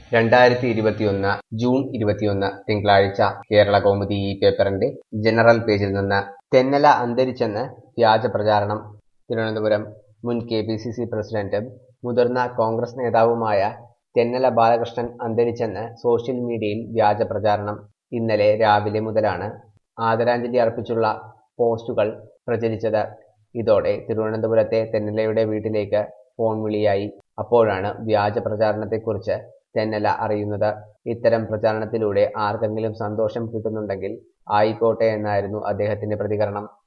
രണ്ടായിരത്തി ഇരുപത്തിയൊന്ന് ജൂൺ ഇരുപത്തിയൊന്ന് തിങ്കളാഴ്ച കേരള കൗമുദി ഈ പേപ്പറിന്റെ ജനറൽ പേജിൽ നിന്ന് തെന്നല അന്തരിച്ചെന്ന് വ്യാജ പ്രചാരണം തിരുവനന്തപുരം മുൻ കെ പി സി സി പ്രസിഡന്റും മുതിർന്ന കോൺഗ്രസ് നേതാവുമായ തെന്നല ബാലകൃഷ്ണൻ അന്തരിച്ചെന്ന് സോഷ്യൽ മീഡിയയിൽ വ്യാജ പ്രചാരണം ഇന്നലെ രാവിലെ മുതലാണ് ആദരാഞ്ജലി അർപ്പിച്ചുള്ള പോസ്റ്റുകൾ പ്രചരിച്ചത് ഇതോടെ തിരുവനന്തപുരത്തെ തെന്നലയുടെ വീട്ടിലേക്ക് ഫോൺ വിളിയായി അപ്പോഴാണ് വ്യാജ പ്രചാരണത്തെക്കുറിച്ച് തെന്നല അറിയുന്നത് ഇത്തരം പ്രചാരണത്തിലൂടെ ആർക്കെങ്കിലും സന്തോഷം കിട്ടുന്നുണ്ടെങ്കിൽ ആയിക്കോട്ടെ എന്നായിരുന്നു അദ്ദേഹത്തിന്റെ പ്രതികരണം